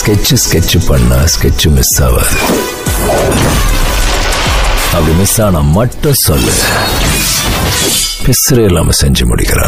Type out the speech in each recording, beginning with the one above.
sketch sketch பண்ணா sketch miss ஆகாது அப்படி மிஸ் ஆனா மட்டும் சொல்லு பிசுறு இல்லாம செஞ்சு முடிக்கிறா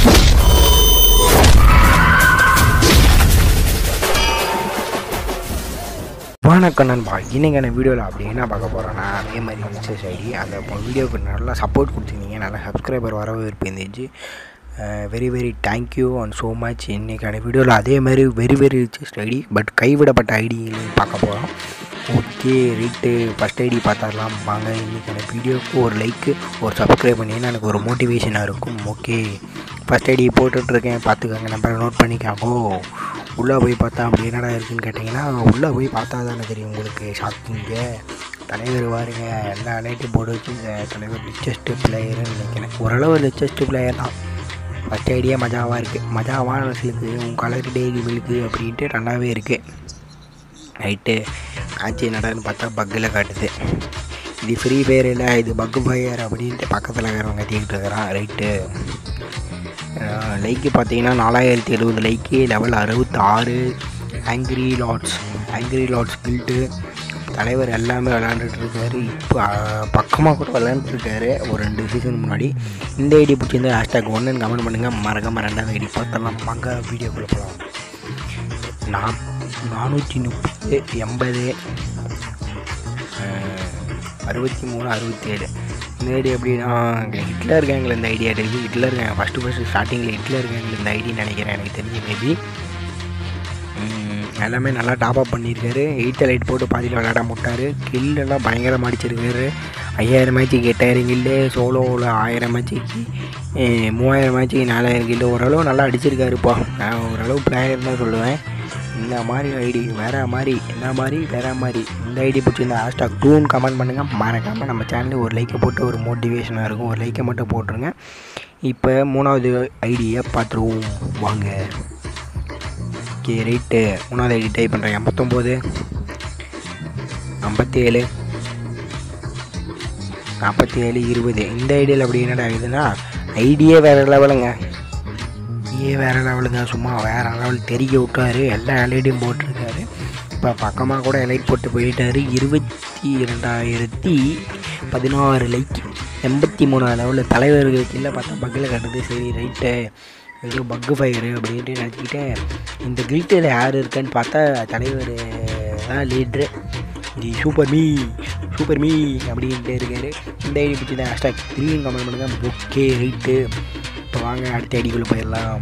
வணக்கம் நண்பா இன்னைக்கான வீடியோவில் அப்படி என்ன பார்க்க போகிறோன்னா அதே மாதிரி மெசேஜ் ஐடி அந்த வீடியோவுக்கு நல்லா சப்போர்ட் கொடுத்துருந்தீங்க நல்லா சப்ஸ்கிரைபர் வரவேற்பு இருந்துச்சு very very thank you and so much இன்றைக்கான வீடியோவில் அதே மாதிரி very very richest ID but கைவிடப்பட்ட ஐடியிலையும் பார்க்க போகிறோம் ஓகே ரைட்டு ஃபஸ்ட் ஐடி பார்த்துடலாம் வாங்க இன்றைக்கான வீடியோவுக்கு ஒரு லைக்கு ஒரு சப்ஸ்கிரைப் பண்ணிங்கன்னா எனக்கு ஒரு மோட்டிவேஷனாக இருக்கும் ஓகே ஃபஸ்ட் ஐடி போட்டுட்ருக்கேன் பார்த்துக்கோங்க நம்பரை நோட் பண்ணிக்காங்கோ உள்ளே போய் பார்த்தா அப்படி என்னடா இருக்குன்னு கேட்டிங்கன்னா உள்ளே போய் பார்த்தா தானே தெரியும் உங்களுக்கு ஷாக்கிங்க தலைவர் பாருங்க எல்லா அனைட்டும் போட்டு வச்சு இந்த தலைவர் ரிச்சஸ்ட் பிளேயர்னு நினைக்கிறேன் ஓரளவு ரிச்சஸ்ட் பிளேயர் தான் ஃபஸ்ட் ஐடியா மஜாவாக இருக்குது மஜாவான சிலுக்கு உன் கலர் டெய்லி மில்க்கு அப்படின்ட்டு நல்லாவே இருக்குது ரைட்டு ஆச்சு என்னடான்னு பார்த்தா பக்கில் காட்டுது இது ஃப்ரீ ஃபயர் இல்லை இது பக்கு ஃபயர் அப்படின்ட்டு பக்கத்தில் இருக்கிறவங்க கத்திக்கிட்டு இருக்கிறான் ரைட்டு லைக்கு பார்த்தீங்கன்னா நாலாயிரத்தி எழுபது லைக்கு லெவல் அறுபத்தாறு angry lords angry lords guild தலைவர் எல்லாமே விளாண்டுட்டு இருக்காரு இப்போ பக்கமாக கூட விளாண்டுருக்காரு ஒரு ரெண்டு சீசன் முன்னாடி இந்த ஐடி பிடிச்சிருந்தா ஹேஷ்டாக் ஒன்றுன்னு கமெண்ட் பண்ணுங்கள் மறக்காம ரெண்டாவது ஐடி பார்த்தலாம் வாங்க வீடியோக்குள்ளே போகலாம் நான் நானூற்றி முப்பது எண்பது அறுபத்தி மூணு அறுபத்தேழு இந்த ஐடி எப்படின்னா ஹிட்லர் கேங்கில் இந்த ஐடியா இருக்குது ஹிட்லர் கேங் ஃபஸ்ட்டு ஃபஸ்ட்டு ஸ்டார்டிங்கில் ஹிட்லர் கேங்கில் இந்த ஐடி நினைக்கிறேன் எனக்கு தெரிஞ்ச மேபி எல்லாமே நல்லா டாப் அப் பண்ணியிருக்காரு எயிட் லைட் போட்டு பாதியில் விளையாட முட்டார் கில்லெல்லாம் பயங்கரமாக அடிச்சிருக்காரு ஐயாயிரம் மேட்ச்சுக்கு எட்டாயிரம் கில்லு சோலோவில் ஆயிரம் மேட்ச்சுக்கு மூவாயிரம் மேட்ச்சுக்கு நாலாயிரம் கில்லு ஓரளவு நல்லா அடிச்சிருக்காருப்பா நான் ஓரளவு பிளேயர் தான் சொல்லுவேன் இந்த மாதிரி ஐடி வேறு மாதிரி என்ன மாதிரி வேறு மாதிரி இந்த ஐடி பிடிச்சிருந்தா ஹேஷ்டாக் டூன்னு கமெண்ட் பண்ணுங்கள் மறக்காமல் நம்ம சேனலில் ஒரு லைக்கை போட்டு ஒரு மோட்டிவேஷனாக இருக்கும் ஒரு லைக்கை மட்டும் போட்டுருங்க இப்போ மூணாவது ஐடியை பார்த்துருவோம் வாங்க ஓகே ரைட்டு மூணாவது ஐடி டைப் பண்ணுறேன் எண்பத்தொம்போது ஐம்பத்தி ஏழு நாற்பத்தி ஏழு இருபது இந்த ஐடியில் அப்படி என்னடா ஆகுதுன்னா ஐடியே வேறு லெவலுங்க ஐடியே வேறு லெவலுங்க சும்மா வேறு லெவல் தெரிய விட்டாரு எல்லா எலைட்டையும் போட்டிருக்காரு இப்போ பக்கமாக கூட எலைட் போட்டு போயிட்டாரு இருபத்தி ரெண்டாயிரத்தி பதினாறு லைக் எண்பத்தி மூணாவது லெவலில் தலைவர்களுக்கு இல்லை பார்த்தா பக்கில் கட்டுது சரி ரைட்டு ஏதோ பக்கு ஃபயரு அப்படின்ட்டு நினச்சிக்கிட்டேன் இந்த கில்ட்டில் யார் இருக்கான்னு பார்த்தா தலைவர் தான் லீட்ரு இது சூப்பர் மீ சூப்பர் மீ அப்படின்ட்டு இருக்காரு இந்த ஐடி பிடிச்சி தான் ஹேஷ்டாக் த்ரீன்னு கமெண்ட் பண்ணுங்கள் ஓகே ரைட்டு இப்போ வாங்க அடுத்த ஐடிக்குள்ளே போயிடலாம்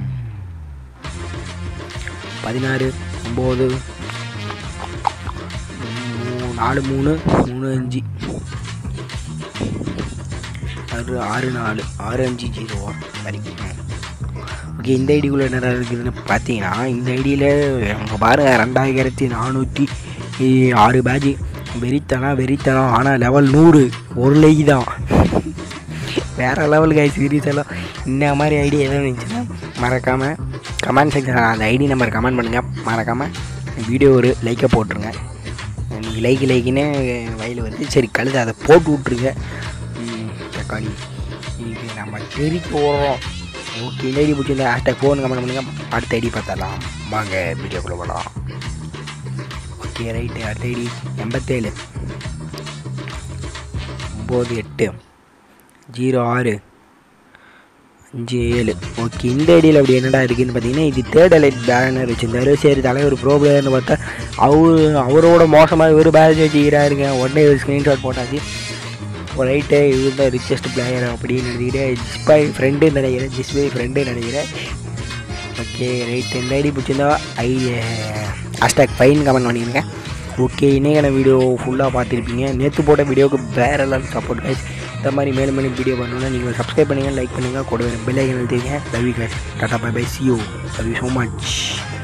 பதினாறு ஒம்பது நாலு மூணு மூணு அஞ்சு ஆறு ஆறு நாலு ஆறு அஞ்சு ஜீரோவா சரி ஓகே இந்த ஐடிக்குள்ளே என்ன இருக்குதுன்னு பார்த்தீங்கன்னா இந்த ஐடியில் அவங்க பாருங்கள் ரெண்டாயிரத்தி நானூற்றி ஆறு பேட்ஜு வெறித்தனம் வெறித்தனம் ஆனால் லெவல் நூறு ஒரு லைக் தான் வேறு லெவலுக்கு ஆயிடுச்சு சீரியஸெல்லாம் இந்த மாதிரி ஐடி எதாவது இருந்துச்சுன்னா மறக்காமல் கமெண்ட் செக்ஷன் அந்த ஐடி நம்பர் கமெண்ட் பண்ணுங்கள் மறக்காமல் வீடியோ ஒரு லைக்கை போட்டுருங்க நீங்கள் லைக் லைக்குன்னு வயல் வருது சரி கழுது அதை போட்டு விட்ருங்க தக்காளி இது நம்ம தெரிக்க போகிறோம் ஓகே இந்த ஐடி பிடிச்சிருந்தா ஹேஷ்டாக் ஃபோன் கமெண்ட் பண்ணுங்கள் அடுத்த ஐடி பார்த்தலாம் வாங்க வீடியோக்குள்ளே போகலாம் ஓகே ரைட்டு அடுத்த ஐடி எண்பத்தேழு ஒம்பது எட்டு ஜீரோ ஆறு அஞ்சு ஏழு ஓகே இந்த ஐடியில் அப்படி என்னடா இருக்குதுன்னு பார்த்தீங்கன்னா இது தேர்ட் அலைட் பேனர் வச்சுருந்தாரு சரி தலைவர் ப்ரோ பிளேயர்னு பார்த்தா அவர் அவரோட மோசமாக ஒரு பேலன்ஸ் வச்சுக்கிறாருங்க உடனே ஒரு ஸ்க்ரீன்ஷாட் போட்டாச்சு ரைட்டு இவர் தான் ரிச்சஸ்ட் பிளேயர் அப்படின்னு நினைக்கிறேன் ஜிஸ்பாய் ஃப்ரெண்டு நினைக்கிறேன் ஜிஸ்பாய் ஃப்ரெண்டு நினைக்கிறேன் ஓகே ரைட் இந்த ஐடி பிடிச்சிருந்தா ஐ ஹேஷ்டாக் ஃபைன் கமெண்ட் பண்ணிடுங்க ஓகே இன்றைக்கான வீடியோ ஃபுல்லாக பார்த்துருப்பீங்க நேற்று போட்ட வீடியோவுக்கு வேறு எல்லாம் சப்போர்ட் கைஸ் இந்த மாதிரி மேலும் மேலும் வீடியோ பண்ணணும்னா நீங்கள் சப்ஸ்கிரைப் பண்ணுங்கள் லைக் பண்ணுங்கள் கூட பெல் ஐக்கன் எழுதிங்க love you guys tata bye bye see you love you so much